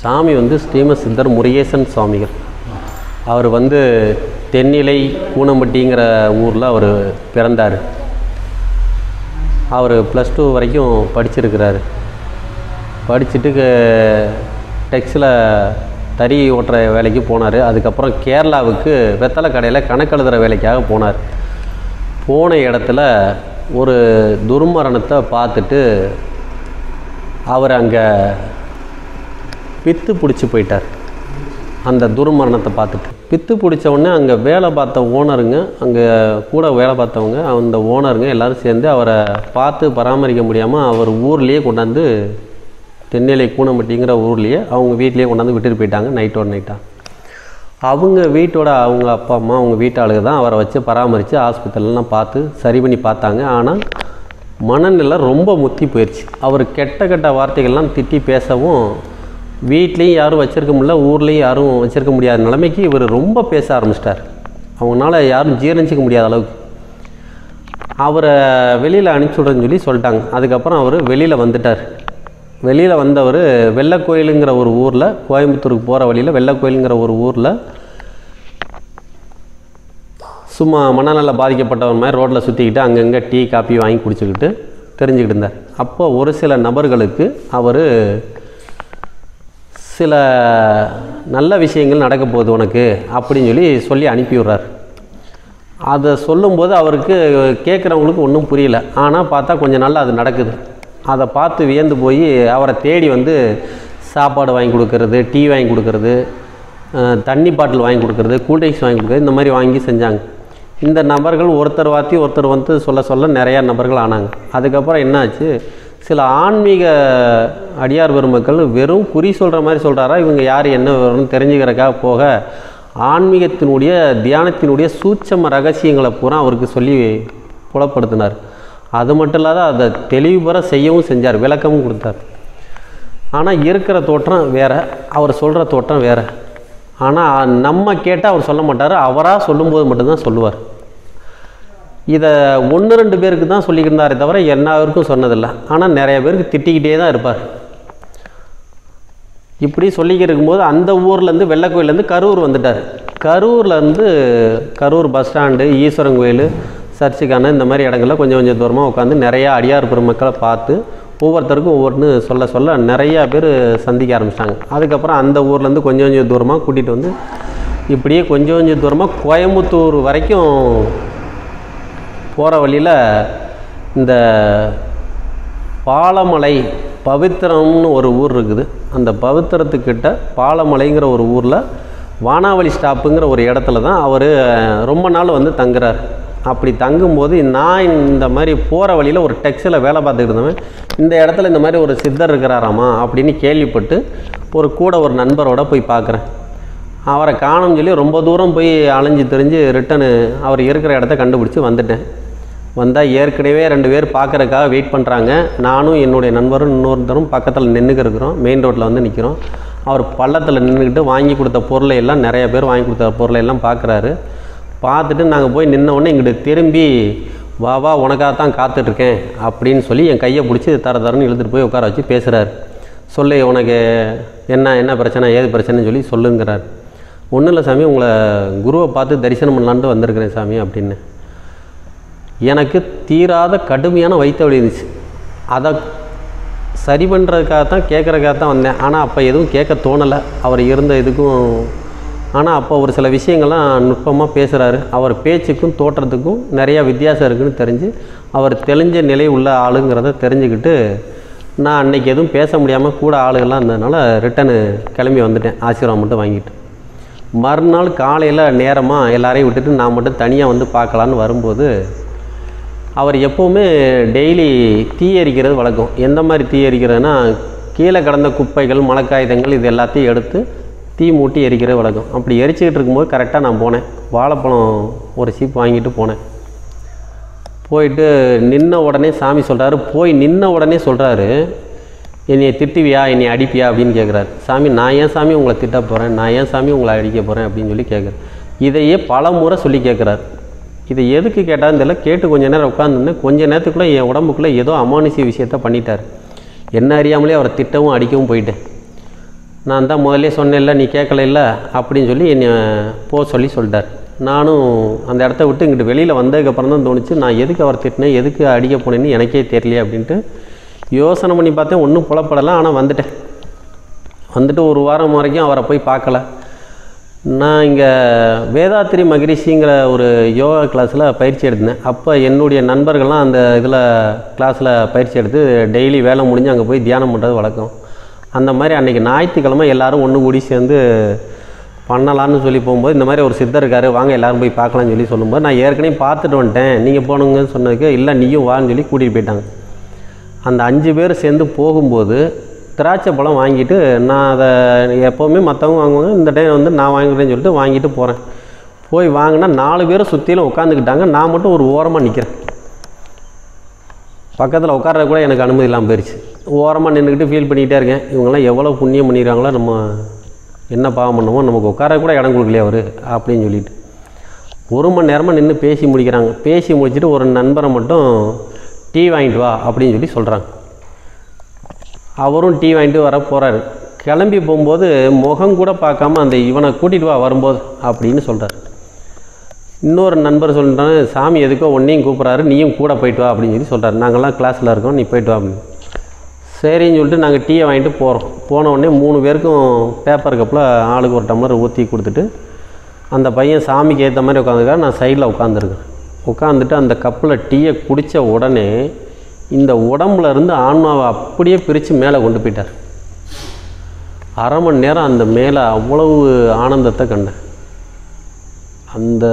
சாமி வந்து ஸ்ரீமத் சித்தர் முருகேசன் சுவாமிகள் அவர் வந்து தென்னிலை கூனம்பட்டிங்கிற ஊரில் அவர் பிறந்தார் அவர் ப்ளஸ் டூ வரைக்கும் படிச்சிருக்கிறாரு படிச்சுட்டு டெக்ஸில் தறி ஓட்டுற வேலைக்கு போனார் அதுக்கப்புறம் கேரளாவுக்கு வெத்தலை கடையில் கணக்கெழுதுகிற வேலைக்காக போனார் போன இடத்துல ஒரு துர்மரணத்தை பார்த்துட்டு அவர் அங்கே பித்து பிடிச்சி போயிட்டார் அந்த துர்மரணத்தை பார்த்துட்டு பித்து பிடிச்ச உடனே அங்கே வேலை பார்த்த ஓனருங்க அங்கே கூட வேலை பார்த்தவங்க அந்த ஓனருங்க எல்லாரும் சேர்ந்து அவரை பார்த்து பராமரிக்க முடியாமல் அவர் ஊர்லேயே கொண்டாந்து தென்னிலை கூனம்பட்டிங்கிற ஊர்லேயே அவங்க வீட்லேயே கொண்டாந்து விட்டுட்டு போயிட்டாங்க நைட்டோட நைட்டாக அவங்க வீட்டோட அவங்க அப்பா அம்மா அவங்க வீட்டாளுங்க தான் அவரை வச்சு பராமரித்து ஹாஸ்பிட்டல்லாம் பார்த்து சரி பண்ணி பார்த்தாங்க ஆனால் மனநிலை ரொம்ப முத்தி போயிடுச்சு அவர் கெட்ட கெட்ட வார்த்தைகள்லாம் திட்டி பேசவும் வீட்லேயும் யாரும் வச்சிருக்க முடியல ஊர்லேயும் யாரும் வச்சிருக்க முடியாத நிலைமைக்கு இவர் ரொம்ப பேச ஆரம்பிச்சிட்டார் அவங்களால யாரும் ஜீரணிச்சிக்க முடியாத அளவுக்கு அவரை வெளியில் அனுப்பிச்சி விடுறேன்னு சொல்லி சொல்லிட்டாங்க அதுக்கப்புறம் அவர் வெளியில் வந்துட்டார் வெளியில் வந்தவர் வெள்ளக்கோயிலுங்கிற ஒரு ஊரில் கோயம்புத்தூருக்கு போகிற வழியில் வெள்ளக்கோயிலுங்கிற ஒரு ஊரில் சும்மா மனநல பாதிக்கப்பட்டவர் மாதிரி ரோட்டில் சுற்றிக்கிட்டு அங்கங்கே டீ காப்பி வாங்கி குடிச்சுக்கிட்டு தெரிஞ்சுக்கிட்டு இருந்தார் அப்போ ஒரு சில நபர்களுக்கு அவர் சில நல்ல விஷயங்கள் நடக்க போகுது உனக்கு அப்படின்னு சொல்லி சொல்லி அனுப்பி விட்றார் அதை சொல்லும்போது அவருக்கு கேட்குறவங்களுக்கு ஒன்றும் புரியல ஆனால் பார்த்தா கொஞ்சம் நாள் அது நடக்குது அதை பார்த்து வியந்து போய் அவரை தேடி வந்து சாப்பாடு வாங்கி கொடுக்கறது டீ வாங்கி கொடுக்கறது அஹ், தண்ணி பாட்டில் வாங்கி கொடுக்கறது கூல்ட்ரிங்க்ஸ் வாங்கி கொடுக்கறது இந்த மாதிரி வாங்கி செஞ்சாங்க இந்த நபர்கள் ஒருத்தர் வாத்தி ஒருத்தர் வந்து சொல்ல சொல்ல நிறையா நபர்கள் ஆனாங்க அதுக்கப்புறம் என்னாச்சு சில ஆன்மீக அடியார் பெருமக்கள் வெறும் குறி சொல்கிற மாதிரி சொல்கிறாரா இவங்க யார் என்ன வரும்னு தெரிஞ்சுக்கிறக்காக போக ஆன்மீகத்தினுடைய தியானத்தினுடைய சூட்சம ரகசியங்களை பூரா அவருக்கு சொல்லி புலப்படுத்தினார் அது மட்டும் இல்லாத அதை தெளிவுபெற செய்யவும் செஞ்சார் விளக்கமும் கொடுத்தார் ஆனால் இருக்கிற தோற்றம் வேற அவர் சொல்கிற தோற்றம் வேற ஆனால் நம்ம கேட்டால் அவர் சொல்ல மாட்டார் அவராக சொல்லும்போது மட்டும்தான் சொல்லுவார் இதை ஒன்று ரெண்டு பேருக்கு தான் சொல்லிக்கிட்டாரே தவிர எல்லாருக்கும் சொன்னதில்லை ஆனால் நிறைய பேருக்கு திட்டிக்கிட்டே தான் இருப்பார் இப்படி சொல்லிக்கிட்டு இருக்கும்போது அந்த ஊர்லேருந்து வெள்ளக்கோயிலேருந்து கரூர் வந்துட்டார் கரூர்லேருந்து கரூர் பஸ் ஸ்டாண்டு ஈஸ்வரன் கோயில் சர்ச்சுக்கான இந்த மாதிரி இடங்கள்ல கொஞ்சம் கொஞ்சம் தூரமாக உட்காந்து நிறையா அடியார் பெருமக்களை பார்த்து ஒவ்வொருத்தருக்கும் ஒவ்வொன்று சொல்ல சொல்ல நிறையா பேர் சந்திக்க ஆரம்பிச்சிட்டாங்க அதுக்கப்புறம் அந்த ஊர்லேருந்து கொஞ்சம் கொஞ்சம் தூரமாக கூட்டிகிட்டு வந்து இப்படியே கொஞ்சம் கொஞ்சம் தூரமாக கோயம்புத்தூர் வரைக்கும் போகிற வழியில் இந்த பாலமலை பவித்திரம்னு ஒரு ஊர் இருக்குது அந்த பவித்திரத்துக்கிட்ட பாலமலைங்கிற ஒரு ஊரில் வானாவளி ஸ்டாப்புங்கிற ஒரு இடத்துல தான் அவர் ரொம்ப நாள் வந்து தங்குறார் அப்படி தங்கும்போது நான் இந்த மாதிரி போகிற வழியில் ஒரு டெக்ஸில் வேலை பார்த்துக்கிட்டு இருந்தவன் இந்த இடத்துல இந்த மாதிரி ஒரு சித்தர் இருக்கிறாராமா அப்படின்னு கேள்விப்பட்டு ஒரு கூட ஒரு நண்பரோட போய் பார்க்குறேன் அவரை காணும்னு சொல்லி ரொம்ப தூரம் போய் அலைஞ்சு தெரிஞ்சு ரிட்டனு அவர் இருக்கிற இடத்த கண்டுபிடிச்சி வந்துட்டேன் வந்தால் ஏற்கனவே ரெண்டு பேர் பார்க்கறதுக்காக வெயிட் பண்ணுறாங்க நானும் என்னுடைய நண்பரும் இன்னொருத்தரும் பக்கத்தில் நின்றுக்கு இருக்கிறோம் மெயின் ரோட்டில் வந்து நிற்கிறோம் அவர் பள்ளத்தில் நின்றுக்கிட்டு வாங்கி கொடுத்த பொருளை எல்லாம் நிறைய பேர் வாங்கி கொடுத்த பொருளை எல்லாம் பார்க்குறாரு பார்த்துட்டு நாங்கள் போய் நின்ன உடனே இங்கிட்டு திரும்பி வா வா உனக்காக தான் காத்துட்ருக்கேன் அப்படின்னு சொல்லி என் கையை பிடிச்சி தர தரன்னு இழுத்துட்டு போய் உட்கார வச்சு பேசுகிறாரு சொல்லு உனக்கு என்ன என்ன பிரச்சனை ஏது பிரச்சனைன்னு சொல்லி சொல்லுங்கிறார் ஒன்றும் இல்லை சாமி உங்களை குருவை பார்த்து தரிசனம் பண்ணலான்ட்டு வந்திருக்கிறேன் சாமி அப்படின்னு எனக்கு தீராத கடுமையான வயிற்று வலி இருந்துச்சு அதை சரி பண்ணுறதுக்காக தான் கேட்குறதுக்காக தான் வந்தேன் ஆனால் அப்போ எதுவும் கேட்க தோணலை அவர் இருந்த இதுக்கும் ஆனால் அப்போ ஒரு சில விஷயங்கள்லாம் நுட்பமாக பேசுகிறாரு அவர் பேச்சுக்கும் தோற்றத்துக்கும் நிறையா வித்தியாசம் இருக்குன்னு தெரிஞ்சு அவர் தெளிஞ்ச நிலை உள்ள ஆளுங்கிறத தெரிஞ்சுக்கிட்டு நான் அன்னைக்கு எதுவும் பேச முடியாமல் கூட ஆளுகள்லாம் இருந்ததுனால ரிட்டனு கிளம்பி வந்துட்டேன் ஆசீர்வாதம் மட்டும் வாங்கிட்டு மறுநாள் காலையில் நேரமாக எல்லாரையும் விட்டுட்டு நான் மட்டும் தனியாக வந்து பார்க்கலான்னு வரும்போது அவர் எப்போவுமே டெய்லி தீ எரிக்கிறது வழக்கம் எந்த மாதிரி தீ எரிக்கிறதுனா கீழே கிடந்த குப்பைகள் மழைக்காயுதங்கள் இது எல்லாத்தையும் எடுத்து தீ மூட்டி எரிக்கிறது வழக்கம் அப்படி எரிச்சுக்கிட்டு இருக்கும்போது கரெக்டாக நான் போனேன் வாழைப்பழம் ஒரு சீப் வாங்கிட்டு போனேன் போயிட்டு நின்ன உடனே சாமி சொல்கிறாரு போய் நின்ன உடனே சொல்கிறாரு என்னைய திட்டுவியா என்னை அடிப்பியா அப்படின்னு கேட்குறாரு சாமி நான் ஏன் சாமி உங்களை திட்ட போகிறேன் நான் ஏன் சாமி உங்களை அடிக்க போகிறேன் அப்படின்னு சொல்லி கேட்குறேன் இதையே பல முறை சொல்லி கேட்குறாரு இதை எதுக்கு கேட்டாலும் தெரியல கேட்டு கொஞ்ச நேரம் உட்காந்துருந்தேன் கொஞ்ச நேரத்துக்குள்ளே என் உடம்புக்குள்ளே ஏதோ அமானுஷ்ய விஷயத்த பண்ணிட்டார் என்ன அறியாமலே அவரை திட்டவும் அடிக்கவும் போயிட்டேன் நான் தான் முதல்ல சொன்னேன்ல நீ கேட்கல இல்லை அப்படின்னு சொல்லி என்னை போக சொல்லி சொல்லிட்டார் நானும் அந்த இடத்த விட்டு இங்கிட்டு வெளியில் வந்ததுக்கப்புறம் தான் தோணுச்சு நான் எதுக்கு அவர் திட்டினேன் எதுக்கு அடிக்க போனேன்னு எனக்கே தெரியலையே அப்படின்ட்டு யோசனை பண்ணி பார்த்தேன் ஒன்றும் புலப்படலை ஆனால் வந்துட்டேன் வந்துட்டு ஒரு வாரம் வரைக்கும் அவரை போய் பார்க்கல நான் இங்கே வேதாத்திரி மகரிஷிங்கிற ஒரு யோகா கிளாஸில் பயிற்சி எடுத்தேன் அப்போ என்னுடைய நண்பர்கள்லாம் அந்த இதில் கிளாஸில் பயிற்சி எடுத்து டெய்லி வேலை முடிஞ்சு அங்கே போய் தியானம் பண்ணுறது வழக்கம் அந்த மாதிரி அன்றைக்கி ஞாயிற்றுக்கிழமை எல்லாரும் ஒன்று கூடி சேர்ந்து பண்ணலான்னு சொல்லி போகும்போது இந்த மாதிரி ஒரு சித்தர் இருக்காரு வாங்க எல்லாரும் போய் பார்க்கலாம்னு சொல்லி சொல்லும்போது நான் ஏற்கனவே பார்த்துட்டு வந்துட்டேன் நீங்கள் போகணுங்கன்னு சொன்னதுக்கு இல்லை நீயும் வான்னு சொல்லி கூட்டிகிட்டு போயிட்டாங்க அந்த அஞ்சு பேர் சேர்ந்து போகும்போது திராட்சை பழம் வாங்கிட்டு நான் அதை எப்போவுமே மற்றவங்க வாங்குவாங்க இந்த டைம் வந்து நான் வாங்குறேன்னு சொல்லிட்டு வாங்கிட்டு போகிறேன் போய் வாங்கினா நாலு பேரும் சுற்றிலும் உட்காந்துக்கிட்டாங்க நான் மட்டும் ஒரு ஓரமாக நிற்கிறேன் பக்கத்தில் உட்கார்றது கூட எனக்கு அனுமதி இல்லாமல் போயிடுச்சு ஓரமாக நின்றுக்கிட்டு ஃபீல் பண்ணிக்கிட்டே இருக்கேன் இவங்கெல்லாம் எவ்வளோ புண்ணியம் பண்ணிடுறாங்களோ நம்ம என்ன பாவம் பண்ணுமோ நமக்கு உட்கார கூட இடம் கொடுக்கலையே அவர் அப்படின்னு சொல்லிட்டு ஒரு மணி நேரமாக நின்று பேசி முடிக்கிறாங்க பேசி முடிச்சுட்டு ஒரு நண்பரை மட்டும் டீ வாங்கிட்டு வா அப்படின்னு சொல்லி சொல்கிறாங்க அவரும் டீ வாங்கிட்டு வர போகிறாரு கிளம்பி போகும்போது முகம் கூட பார்க்காம அந்த இவனை கூட்டிகிட்டு வா வரும்போது அப்படின்னு சொல்கிறார் இன்னொரு நண்பர் சொல்லிட்டாங்க சாமி எதுக்கோ ஒன்றையும் கூப்பிட்றாரு நீயும் கூட போயிட்டு வா அப்படின்னு சொல்லி சொல்கிறாரு நாங்கள்லாம் கிளாஸில் இருக்கோம் நீ போயிட்டு வா அப்படின்னு சரின்னு சொல்லிட்டு நாங்கள் டீயை வாங்கிட்டு போகிறோம் போன உடனே மூணு பேருக்கும் பேப்பர் கப்பில் ஆளுக்கு ஒரு டம்ளர் ஊற்றி கொடுத்துட்டு அந்த பையன் சாமிக்கு ஏற்ற மாதிரி உட்காந்துருக்காரு நான் சைடில் உட்காந்துருக்கேன் உட்காந்துட்டு அந்த கப்பில் டீயை குடித்த உடனே இந்த உடம்புல இருந்து ஆன்மாவை அப்படியே பிரித்து மேலே கொண்டு போயிட்டார் அரை மணி நேரம் அந்த மேலே அவ்வளவு ஆனந்தத்தை கண்டேன் அந்த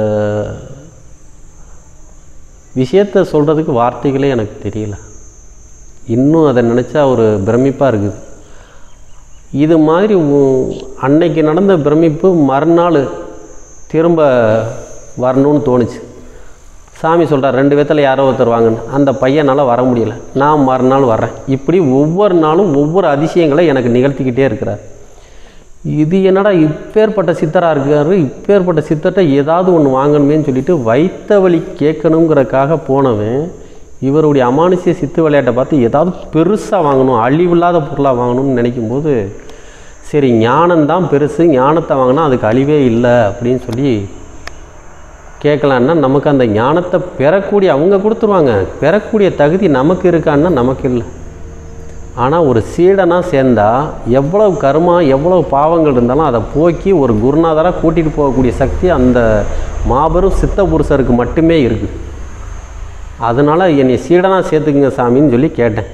விஷயத்தை சொல்கிறதுக்கு வார்த்தைகளே எனக்கு தெரியல இன்னும் அதை நினச்சா ஒரு பிரமிப்பாக இருக்குது இது மாதிரி உ- அன்னைக்கு நடந்த பிரமிப்பு மறுநாள் திரும்ப வரணும்னு தோணுச்சு சாமி சொல்கிறார் ரெண்டு பேத்தில் யாரோ ஒருத்தர் வாங்கன்னு அந்த பையனால் வர முடியல நான் மறுநாள் வர்றேன் இப்படி ஒவ்வொரு நாளும் ஒவ்வொரு அதிசயங்களை எனக்கு நிகழ்த்திக்கிட்டே இருக்கிறார் இது என்னடா இப்பேற்பட்ட சித்தராக இருக்காரு இப்பேற்பட்ட சித்தர்கிட்ட ஏதாவது ஒன்று வாங்கணுமேன்னு சொல்லிட்டு வைத்த வழி கேட்கணுங்கிறக்காக போனவன் இவருடைய அமானுஷ்ய சித்து விளையாட்டை பார்த்து ஏதாவது பெருசாக வாங்கணும் அழிவில்லாத பொருளாக வாங்கணும்னு நினைக்கும்போது சரி ஞானம்தான் பெருசு ஞானத்தை வாங்கினா அதுக்கு அழிவே இல்லை அப்படின்னு சொல்லி கேட்கலான்னா நமக்கு அந்த ஞானத்தை பெறக்கூடிய அவங்க கொடுத்துருவாங்க பெறக்கூடிய தகுதி நமக்கு இருக்கான்னா நமக்கு இல்லை ஆனால் ஒரு சீடனாக சேர்ந்தா எவ்வளவு கர்மா எவ்வளவு பாவங்கள் இருந்தாலும் அதை போக்கி ஒரு குருநாதராக கூட்டிகிட்டு போகக்கூடிய சக்தி அந்த மாபெரும் சித்த புருஷருக்கு மட்டுமே இருக்குது அதனால் என்னை சீடனாக சேர்த்துக்குங்க சாமின்னு சொல்லி கேட்டேன்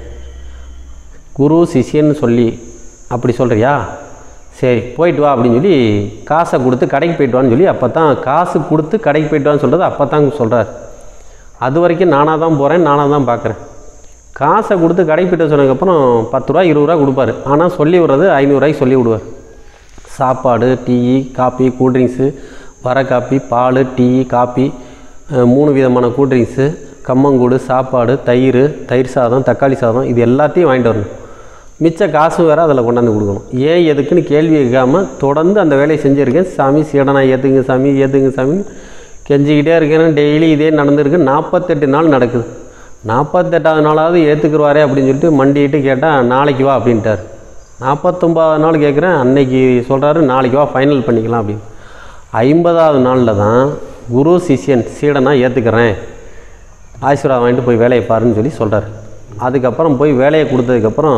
குரு சிஷ்யன்னு சொல்லி அப்படி சொல்கிறியா சரி போயிட்டு வா அப்படின்னு சொல்லி காசை கொடுத்து கடைக்கு போயிட்டு வான்னு சொல்லி அப்போ தான் காசு கொடுத்து கடைக்கு போயிட்டு வான்னு சொல்கிறது அப்போ தான் சொல்கிறார் அது வரைக்கும் நானாக தான் போகிறேன் நானாக தான் பார்க்குறேன் காசை கொடுத்து கடைக்கு போயிட்டு வர சொன்னதுக்கப்புறம் பத்து ரூபா இருபது ரூபா கொடுப்பாரு ஆனால் சொல்லி விடுறது ஐநூறுரூவாய்க்கு சொல்லி விடுவார் சாப்பாடு டீ காப்பி கூல்ட்ரிங்க்ஸு வர காப்பி பால் டீ காப்பி அஹ், மூணு விதமான கூல்ட்ரிங்க்ஸு கம்மங்கூடு சாப்பாடு தயிர் தயிர் சாதம் தக்காளி சாதம் இது எல்லாத்தையும் வாங்கிட்டு வரணும் மிச்ச காசு வேறு அதில் கொண்டாந்து கொடுக்கணும் ஏன் எதுக்குன்னு கேள்வி கேட்காம தொடர்ந்து அந்த வேலையை செஞ்சுருக்கேன் சாமி சீடனா ஏற்றுங்க சாமி ஏற்றுங்க சாமி கெஞ்சிக்கிட்டே இருக்கேன் டெய்லி இதே நடந்திருக்கு நாற்பத்தெட்டு நாள் நடக்குது நாற்பத்தெட்டாவது நாளாவது ஏற்றுக்குருவாரே அப்படின்னு சொல்லிட்டு மண்டிட்டு கேட்டால் நாளைக்கு வா அப்படின்ட்டார் நாற்பத்தொம்பதாவது நாள் கேட்குறேன் அன்னைக்கு சொல்கிறாரு நாளைக்கு வா ஃபைனல் பண்ணிக்கலாம் அப்படின்னு ஐம்பதாவது நாளில் தான் குரு சிஷ்யன் சீடனா ஏற்றுக்கிறேன் ஆசீர்வாதம் வாங்கிட்டு போய் வேலையை பாருன்னு சொல்லி சொல்கிறார் அதுக்கப்புறம் போய் வேலையை கொடுத்ததுக்கப்புறம்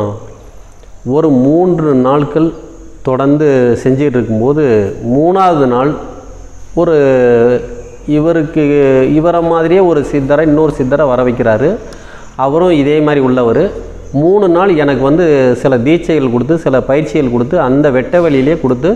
ஒரு மூன்று நாட்கள் தொடர்ந்து செஞ்சுட்டு இருக்கும்போது மூணாவது நாள் ஒரு இவருக்கு இவரை மாதிரியே ஒரு சித்தரை இன்னொரு சித்தரை வர வைக்கிறாரு அவரும் இதே மாதிரி உள்ளவர் மூணு நாள் எனக்கு வந்து சில தீட்சைகள் கொடுத்து சில பயிற்சிகள் கொடுத்து அந்த வெட்ட வெளியிலே கொடுத்து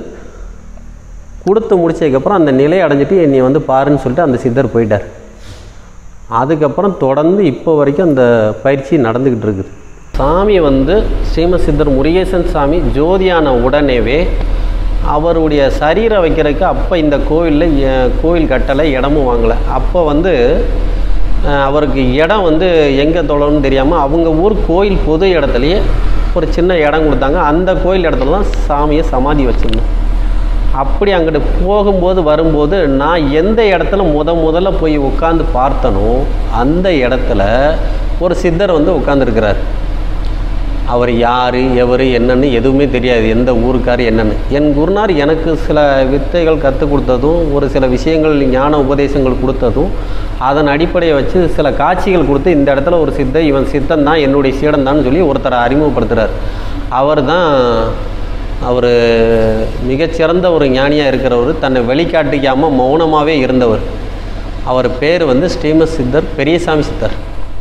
கொடுத்து முடிச்சதுக்கப்புறம் அந்த நிலை அடைஞ்சிட்டு என்னை வந்து பாருன்னு சொல்லிட்டு அந்த சித்தர் போயிட்டார் அதுக்கப்புறம் தொடர்ந்து இப்போ வரைக்கும் அந்த பயிற்சி நடந்துக்கிட்டு இருக்குது சாமி வந்து ஸ்ரீம சித்தர் முருகேசன் சாமி ஜோதியான உடனேவே அவருடைய சரீரம் வைக்கிறதுக்கு அப்போ இந்த கோவிலில் எ- கோவில் கட்டலை இடமும் வாங்கலை அப்போ வந்து அஹ், அவருக்கு இடம் வந்து எங்கே தொழணும்னு தெரியாமல் அவங்க ஊர் கோயில் பொது இடத்துலையே ஒரு சின்ன இடம் கொடுத்தாங்க அந்த கோயில் இடத்துல தான் சாமியை சமாதி வச்சுருந்தோம் அப்படி அங்கிட்டு போகும்போது வரும்போது நான் எந்த இடத்துல முத முதல்ல போய் உட்காந்து பார்த்தனோ அந்த இடத்துல ஒரு சித்தர் வந்து உட்காந்துருக்கிறார் அவர் யார் எவர் என்னன்னு எதுவுமே தெரியாது எந்த ஊருக்கார் என்னன்னு என் குருநார் எனக்கு சில வித்தைகள் கற்றுக் கொடுத்ததும் ஒரு சில விஷயங்கள் ஞான உபதேசங்கள் கொடுத்ததும் அதன் அடிப்படையை வச்சு சில காட்சிகள் கொடுத்து இந்த இடத்துல ஒரு சித்த இவன் சித்தன் தான் என்னுடைய சீடன் தான் சொல்லி ஒருத்தரை அறிமுகப்படுத்துகிறார் அவர் தான் அவர் மிகச்சிறந்த ஒரு ஞானியாக இருக்கிறவர் தன்னை வெளிக்காட்டிக்காமல் மௌனமாகவே இருந்தவர் அவர் பேர் வந்து ஸ்ரீமத் சித்தர் பெரியசாமி சித்தர்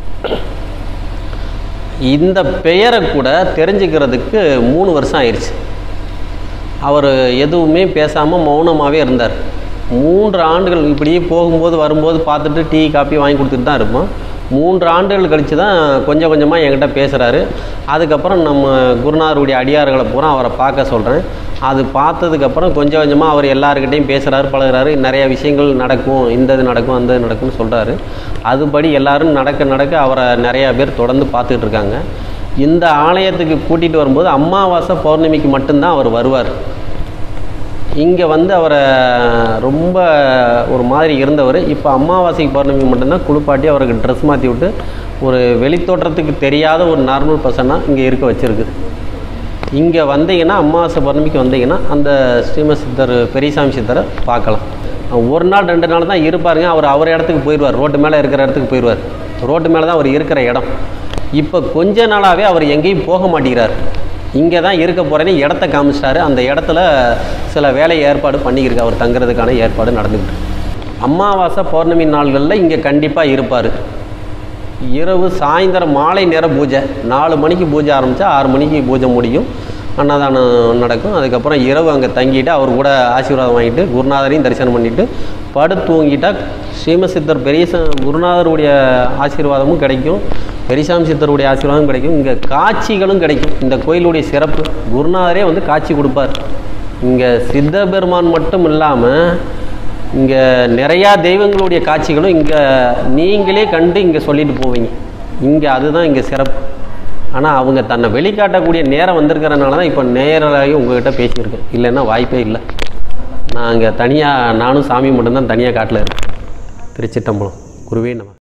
இந்த பெயரை கூட தெரிஞ்சுக்கிறதுக்கு மூணு வருஷம் ஆயிடுச்சு அவர் எதுவுமே பேசாமல் மௌனமாகவே இருந்தார் மூன்று ஆண்டுகள் இப்படியே போகும்போது வரும்போது பார்த்துட்டு டீ காப்பி வாங்கி கொடுத்துட்டு தான் இருப்போம் மூன்று ஆண்டுகள் கழித்து தான் கொஞ்சம் கொஞ்சமாக என்கிட்ட பேசுகிறாரு அதுக்கப்புறம் நம்ம குருநாதருடைய அடியார்களை பூரா அவரை பார்க்க சொல்கிறேன் அது பார்த்ததுக்கப்புறம் கொஞ்சம் கொஞ்சமாக அவர் எல்லாருக்கிட்டையும் பேசுகிறாரு பழகுறாரு நிறைய விஷயங்கள் நடக்கும் இந்த இது நடக்கும் அந்த இது நடக்கும்னு சொல்கிறாரு அதுபடி எல்லாரும் நடக்க நடக்க அவரை நிறையா பேர் தொடர்ந்து பார்த்துட்டு இருக்காங்க இந்த ஆலயத்துக்கு கூட்டிகிட்டு வரும்போது அமாவாசை பௌர்ணமிக்கு மட்டும்தான் அவர் வருவார் இங்கே வந்து அவரை ரொம்ப ஒரு மாதிரி இருந்தவர் இப்போ அமாவாசைக்கு பௌர்ணமி மட்டும்தான் குளிப்பாட்டி அவருக்கு ட்ரெஸ் மாற்றி விட்டு ஒரு வெளித்தோற்றத்துக்கு தெரியாத ஒரு நார்மல் பர்சனாக இங்கே இருக்க வச்சுருக்குது இங்கே வந்தீங்கன்னா அமாவாசை பௌர்ணமிக்கு வந்தீங்கன்னா அந்த ஸ்ரீமத் சித்தர் பெரியசாமி சித்தரை பார்க்கலாம் ஒரு நாள் ரெண்டு நாள் தான் இருப்பாருங்க அவர் அவர் இடத்துக்கு போயிடுவார் ரோட்டு மேலே இருக்கிற இடத்துக்கு போயிடுவார் ரோட்டு மேலே தான் அவர் இருக்கிற இடம் இப்போ கொஞ்ச நாளாகவே அவர் எங்கேயும் போக மாட்டேங்கிறார் இங்கே தான் இருக்க போகிறேன்னு இடத்த காமிச்சிட்டாரு அந்த இடத்துல சில வேலை ஏற்பாடு பண்ணிக்கிருக்கு அவர் தங்குறதுக்கான ஏற்பாடு நடந்துக்கிட்டு இருக்கு. அமாவாசை பௌர்ணமி நாள்களில் இங்கே கண்டிப்பாக இருப்பார் இரவு சாயந்தரம் மாலை நேர பூஜை நாலு மணிக்கு பூஜை ஆரம்பித்தா ஆறு மணிக்கு பூஜை முடியும் அன்னதானம் நடக்கும் அதுக்கப்புறம் இரவு அங்கே தங்கிட்டு அவர் கூட ஆசீர்வாதம் வாங்கிட்டு குருநாதரையும் தரிசனம் பண்ணிவிட்டு படுத்து தூங்கிட்டா ஸ்ரீமசித்தர் பெரிய குருநாதருடைய ஆசீர்வாதமும் கிடைக்கும் பெரியசாமி சித்தருடைய ஆசீர்வாதம் கிடைக்கும் இங்கே காட்சிகளும் கிடைக்கும் இந்த கோயிலுடைய சிறப்பு குருநாதரே வந்து காட்சி கொடுப்பார் இங்கே சித்த பெருமான் மட்டும் இல்லாமல் இங்கே நிறையா தெய்வங்களுடைய காட்சிகளும் இங்கே நீங்களே கண்டு இங்கே சொல்லிட்டு போவீங்க இங்கே அதுதான் இங்கே சிறப்பு ஆனால் அவங்க தன்னை வெளிக்காட்டக்கூடிய நேரம் வந்திருக்கிறனால தான் இப்போ நேராகி உங்ககிட்ட பேசியிருக்கேன் இல்லைன்னா வாய்ப்பே இல்லை நான் இங்கே தனியாக நானும் சாமி மட்டும்தான் தனியாக காட்டில் இருக்கேன் திருச்சிட்டம்பலம் குருவே நம்ம